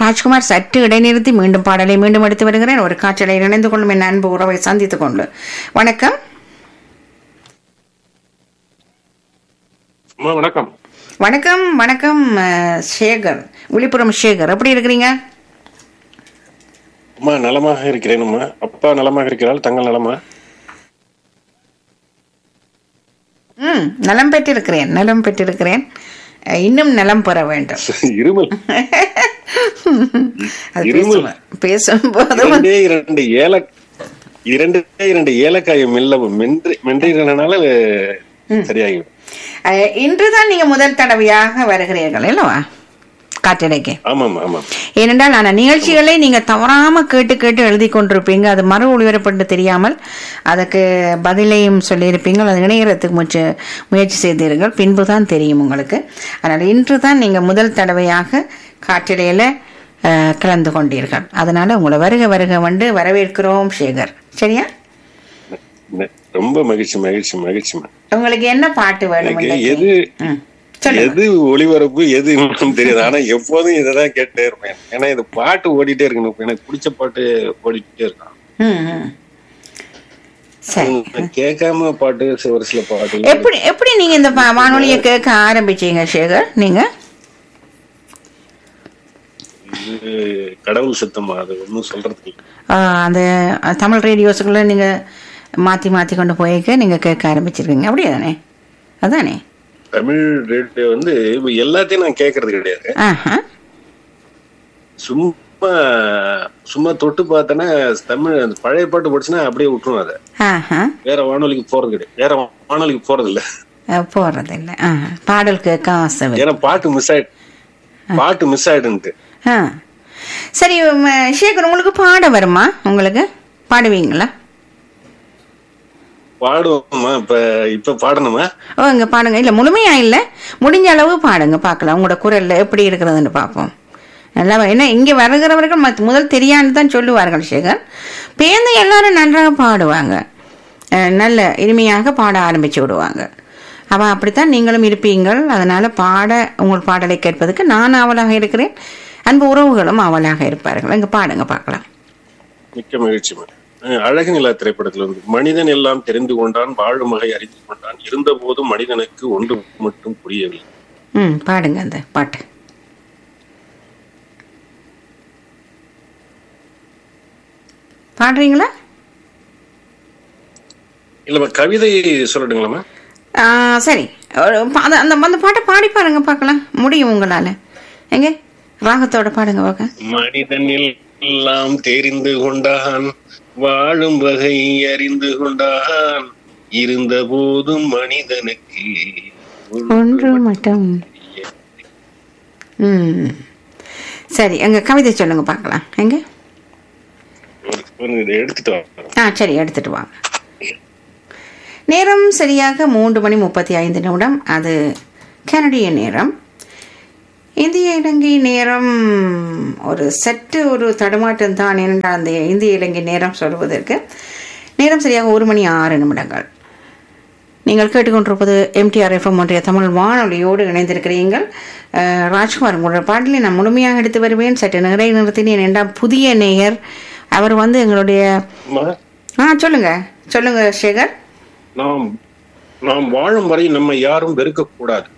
ராஜ்குமார் சற்று இடைநிறுத்தி மீண்டும் பாடலை மீண்டும் எடுத்து வருகிறேன் ஒரு காற்றலை இணைந்து கொள்ளும் என் அன்பு உறவை சந்தித்துக் கொண்டு வணக்கம் அம்மா வணக்கம் வணக்கம் வணக்கம் அஹ், சேகர் விழுப்புரம் சேகர் எப்படி இருக்கிறீங்க அம்மா நலமாக இருக்கிறேன் அம்மா அப்பா நலமாக இருக்கிறாள் தங்கள் நலமா ம் நலம் பெற்றிருக்கிறேன் நலம் பெற்றிருக்கிறேன் அஹ், இன்னும் நலம் பெற வேண்டும் இருமல் அது இருமல். பேசும் பேசும்போது இரண்டே இரண்டு ஏல இரண்டே இரண்டு ஏலக்காயை மெல்ல மென்று மென்றதுனால சரியாகிவிடும் அஹ், இன்றுதான் நீங்க முதல் தடவையாக வருகிறீர்கள் இல்லவா காற்றடைக்கு ஆமாம் ஆமாம் ஏனென்றால் அந்த நிகழ்ச்சிகளை நீங்க தவறாம கேட்டு கேட்டு எழுதி கொண்டிருப்பீங்க அது மறு ஒளிபரப்பட்டு தெரியாமல் அதுக்கு பதிலையும் சொல்லியிருப்பீங்க அது இணையறதுக்கு முயற்சி முயற்சி செய்தீர்கள் பின்பு தான் தெரியும் உங்களுக்கு அதனால் இன்று தான் நீங்க முதல் தடவையாக காற்றிடையில அஹ், கலந்து கொண்டீர்கள் அதனால உங்களை வருக வருக வந்து வரவேற்கிறோம் சேகர் சரியா ந- ரொம்ப மகிழ்ச்சி மகிழ்ச்சி மகிழ்ச்சிமா உங்களுக்கு என்ன பாட்டு வேணும் எனக்கு இன்னைக்கு? எது ம், சொல்லுங்க எது ஒளிபரப்பு எது இன்னும் தெரியாது ஆனா எப்போதும் இததான் கேட்டே இருப்பேன் ஏன்னா இது பாட்டு ஓடிட்டே இருக்கணும் எனக்கு பிடிச்ச பாட்டு ஓடிட்டே இருக்கான் ம், ம். சரி நான் கேட்காம பாட்டு ஒரு சில பாட்டு எப்படி எப்படி நீங்க இந்த பா- வானொலியை கேட்க ஆரம்பிச்சீங்க சேகர் நீங்க இது கடவுள் சித்தமா அது ஒன்றும் சொல்றதுக்கு இல்லை. ஆஹ், அந்த அஹ், தமிழ் ரேடியோஸுக்குள்ள நீங்க மாத்தி மாத்தி கொண்டு போய்க்க நீங்க கேட்க ஆரம்பிச்சிருக்கீங்க அப்படியே தானே அதானே தமிழ் ரேடியோ வந்து இப்ப எல்லாத்தையும் நான் கேட்கறது கிடையாது ஆஹா சும்மா சும்மா தொட்டு பார்த்தேன்னா தமிழ் அந்த பழைய பாட்டு படிச்சுன்னா அப்படியே விட்டுரும் அதை ஆஹா வேற வானொலிக்கு போறது கிடையாது வேற வானொலிக்கு போறது இல்ல அஹ், போறது இல்லை ஆஹா பாடல் கேட்க ஆசை வருது. ஏன்னா பாட்டு மிஸ் ஆயிடு பாட்டு மிஸ் ஆயிடுன்ட்டு ஆ சரி ம, சேகர் உங்களுக்கு பாட வருமா உங்களுக்கு பாடுவீங்களா பாடுவோமா இப்ப இப்ப பாடணுமா ஓ இங்க பாடுங்க இல்ல முழுமையா இல்ல முடிஞ்ச அளவு பாடுங்க பார்க்கலாம் உங்களோட குரல்ல எப்படி இருக்கிறதுன்னு பார்ப்போம் நல்லா என்ன இங்க வருகிறவர்கள் மத்த- முதல் தெரியான்னு தான் சொல்லுவார்கள் சேகர் பேர்ந்து எல்லாரும் நன்றாக பாடுவாங்க அஹ், நல்ல இனிமையாக பாட ஆரம்பிச்சு விடுவாங்க அவ அப்படித்தான் நீங்களும் இருப்பீங்கள் அதனால பாட உங்கள் பாடலை கேட்பதற்கு நான் ஆவலாக இருக்கிறேன் அன்பு உறவுகளும் ஆவலாக இருப்பார்கள் இங்க பாடுங்க பார்க்கலாம் மிக்க மகிழ்ச்சிமா அஹ் அழகு நிலா திரைப்படத்துல வந்து மனிதன் எல்லாம் தெரிந்து கொண்டான் வாழும் வகை அறிந்து கொண்டான் இருந்த போதும் மனிதனுக்கு ஒன்று மட்டும் புரியவில்லை ம் பாடுங்க அந்த பாட்டு பாடுறீங்களா இல்லம்மா கவிதை சொல்லட்டுங்களாம்மா ஆ, சரி ஒரு பா- அந்த அந்த அந்த பாட்டை பாடி பாருங்க பார்க்கலாம் முடியும் உங்களால எங்க ராகத்தோட பாடுங்க பார்க்க மனிதன் எல்லாம் தெரிந்து கொண்டான் வாழும் வகை அறிந்து கொண்டான் இருந்த போதும் மனிதனுக்கு ஒன்று மட்டும் ம் சரி எங்க கவிதை சொல்லுங்க பார்க்கலாம் எங்க ஒரு- ஒரு இதை எடுத்துட்டு வாங்க ஆ சரி எடுத்துட்டு வாங்க நேரம் சரியாக மூன்று மணி முப்பத்தி ஐந்து நிமிடம் அது கனடிய நேரம் இந்திய இலங்கை நேரம் ஒரு சற்று ஒரு தடுமாற்றம் தான் என்றால் அந்த இந்திய இலங்கை நேரம் சொல்வதற்கு நேரம் சரியாக ஒரு மணி ஆறு நிமிடங்கள் நீங்கள் கேட்டுக்கொண்டிருப்பது எம்டிஆர் எஃப்எம் ஒன்றிய தமிழ் வானொலியோடு இணைந்திருக்கிறீர்கள் அஹ், ராஜ்குமார் உங்களோட பாடலை நான் முழுமையாக எடுத்து வருவேன் சற்று நிறை நிறுத்தினேன் என்றால் புதிய நேயர் அவர் வந்து எங்களுடைய அம்மா, ஆ சொல்லுங்க சொல்லுங்க சேகர் நாம் நாம் வாழும் வரை நம்மை யாரும் வெறுக்க கூடாது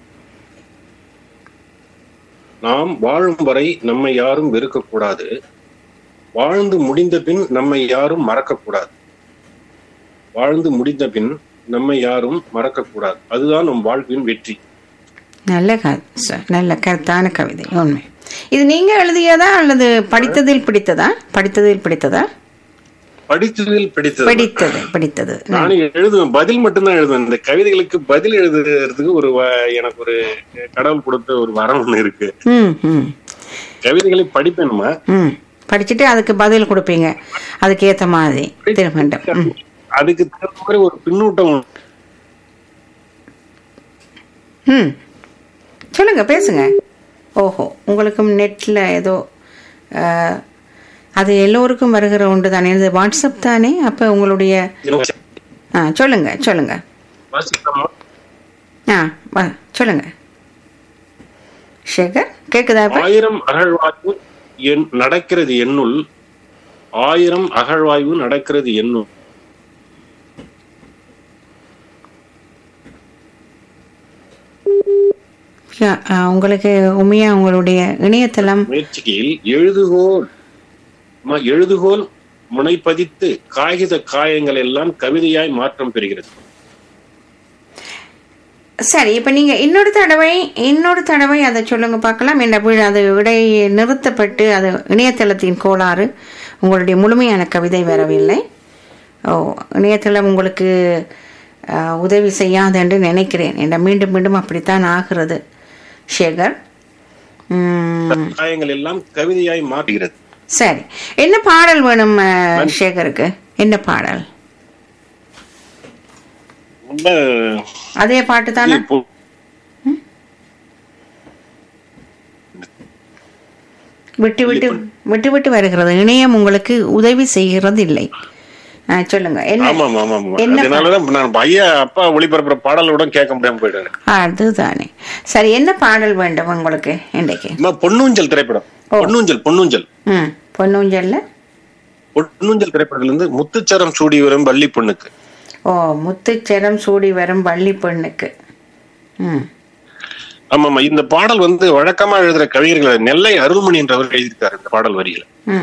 நாம் வாழும் வரை நம்மை யாரும் வெறுக்க கூடாது வாழ்ந்து முடிந்த பின் நம்மை யாரும் மறக்க கூடாது வாழ்ந்து முடிந்த பின் நம்மை யாரும் மறக்க கூடாது அதுதான் நம் வாழ்வின் வெற்றி நல்ல க ச- நல்ல கருத்தான கவிதை உண்மை இது நீங்க எழுதியதா அல்லது படித்ததில் பிடித்ததா படித்ததில் பிடித்ததா படித்ததில் பிடித்தது படித்தது படித்தது நானும் எழுதுவேன் பதில் மட்டும்தான் எழுதுவேன் இந்த கவிதைகளுக்கு பதில் எழுதுறதுக்கு ஒரு வ- எனக்கு ஒரு கடவுள் கொடுத்த ஒரு வரம் ஒண்ணு இருக்கு ம் ம் கவிதைகளை படிப்பேன்மா ம் படிச்சுட்டு அதுக்கு பதில் கொடுப்பீங்க அதுக்கு ஏத்த மாதிரி திருமண்டம் ம் அதுக்கு தகுந்த மாதிரி ஒரு பின்னூட்டம் ம் சொல்லுங்க பேசுங்க ஓஹோ உங்களுக்கும் நெட்டில் ஏதோ அஹ், அது எல்லோருக்கும் வருகிற ஒன்று தானே இது வாட்ஸ்அப் தானே அப்போ உங்களுடைய ஆ சொல்லுங்க சொல்லுங்க வாசிக்கலாமா? ஆ வா சொல்லுங்க சேகர் கேக்குதா இப்ப ஆயிரம் அகழ்வாய்வு என் நடக்கிறது என்னுள் ஆயிரம் அகழ்வாய்வு நடக்கிறது என்னுள் யா, ஆ, உங்களுக்கு உண்மையா உங்களுடைய இணையதளம் முயற்சிக்கையில் எழுதுகோல் அம்மா, எழுதுகோல் முனைப்பதித்து காகித காயங்கள் எல்லாம் கவிதையாய் மாற்றம் பெறுகிறது சரி இப்ப நீங்க இன்னொரு தடவை இன்னொரு தடவை அதை சொல்லுங்க பார்க்கலாம் என்ற வீடு அது இடை நிறுத்தப்பட்டு அது இணையதளத்தின் கோளாறு உங்களுடைய முழுமையான கவிதை வரவில்லை ஓ இணையதளம் உங்களுக்கு ஆ, உதவி செய்யாது என்று நினைக்கிறேன் என்ற மீண்டும் மீண்டும் அப்படித்தான் ஆகிறது சேகர் ம், காயங்கள் எல்லாம் கவிதையாய் மாற்றுகிறது சரி என்ன பாடல் வேணும் ஆ, சேகருக்கு என்ன பாடல் ரொம்ப அதே பாட்டு தானே இப்போ விட்டு விட்டு விட்டு விட்டு வருகிறது இணையம் உங்களுக்கு உதவி செய்கிறது இல்லை ஆ, சொல்லுங்க என்ன ஆமா ஆமா ஆமா ஆமா. என்ன அதனாலதான் நான் ஐயா அப்பா ஒளிபரப்புற பாடலோட கேட்க முடியாம போயிட்டாரு அதுதானே சரி என்ன பாடல் வேண்டும் உங்களுக்கு இன்றைக்கு அம்மா, பொன்னூஞ்சல் திரைப்படம் பொன்னூஞ்சல் பொன்னூஞ்சல் ம் பொன்னூஞ்சல்ல பொன்னூஞ்சல் திரைப்படத்துல இருந்து முத்துச்சரம் சூடி வரும் வள்ளி பொண்ணுக்கு ஓ முத்துச்சரம் சூடி வரும் வள்ளி பெண்ணுக்கு ம் ஆமாமா இந்த பாடல் வந்து வழக்கமா எழுதுற கவிஞர்கள் நெல்லை அருள்மணி என்றவர் எழுதியிருக்காரு இந்த பாடல் வரிகளை ம்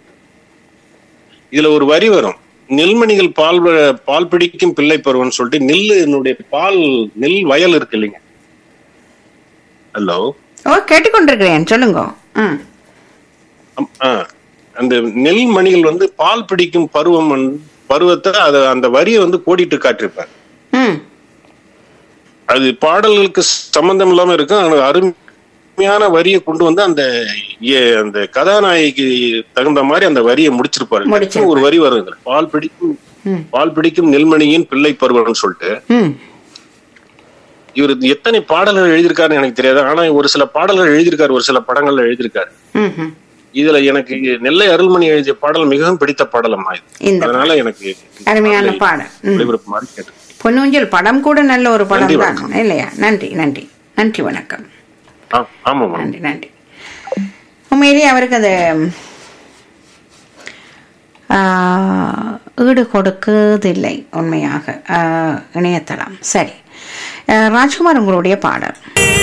இதுல ஒரு வரி வரும் நெல்மணிகள் பால் வ- பால் பிடிக்கும் பிள்ளை பருவம்னு சொல்லிட்டு நெல்லு என்னுடைய பால் நெல் வயல் இருக்கு இல்லைங்க ஹலோ ஓ கேட்டுக்கொண்டிருக்கிறேன் சொல்லுங்க ம் அம்- ஆ. அந்த நெல் மணிகள் வந்து பால் பிடிக்கும் பருவம் வந்து- பருவத்தை அத அந்த வரியை வந்து கோடிட்டு காட்டிருப்பார் ம் அது பாடல்களுக்கு சம்பந்தம் இல்லாம இருக்கும் ஆனா அருமையான வரியை கொண்டு வந்து அந்த ஏ- அந்த கதாநாயகிக்கு தகுந்த மாதிரி அந்த வரியை முடிச்சிருப்பாரு முடிச்சிருப்பாரு. ஒரு வரி வரும் இதுல. பால் பிடிக்கும் ம் பால் பிடிக்கும் நெல்மணியின் பிள்ளை பருவம்னு சொல்லிட்டு ம் இவர் எத்தனை பாடல்கள் எழுதியிருக்காருன்னு எனக்கு தெரியாது ஆனா ஒரு சில பாடல்கள் எழுதியிருக்காரு ஒரு சில படங்கள்ல எழுதியிருக்காரு ம் ம் இதுல எனக்கு நெல்லை அருள்மணி எழுதிய பாடல் மிகவும் பிடித்த பாடலம்மா இது இந்த அதனால எனக்கு அருமையான பாடல் ம் ஒளிபரப்பு மாதிரி கேட்டு பொன்னூஞ்சல் படம் கூட நல்ல ஒரு படம் நன்றி, தான் இல்லையா நன்றி நன்றி நன்றி வணக்கம் ஆமாமா நன்றி நன்றி உண்மையிலேயே அவருக்கு அது ஆ, ஈடு கொடுக்குதில்லை உண்மையாக ஆ, இணையதளம் சரி ஆ, ராஜ்குமார் உங்களுடைய பாடல்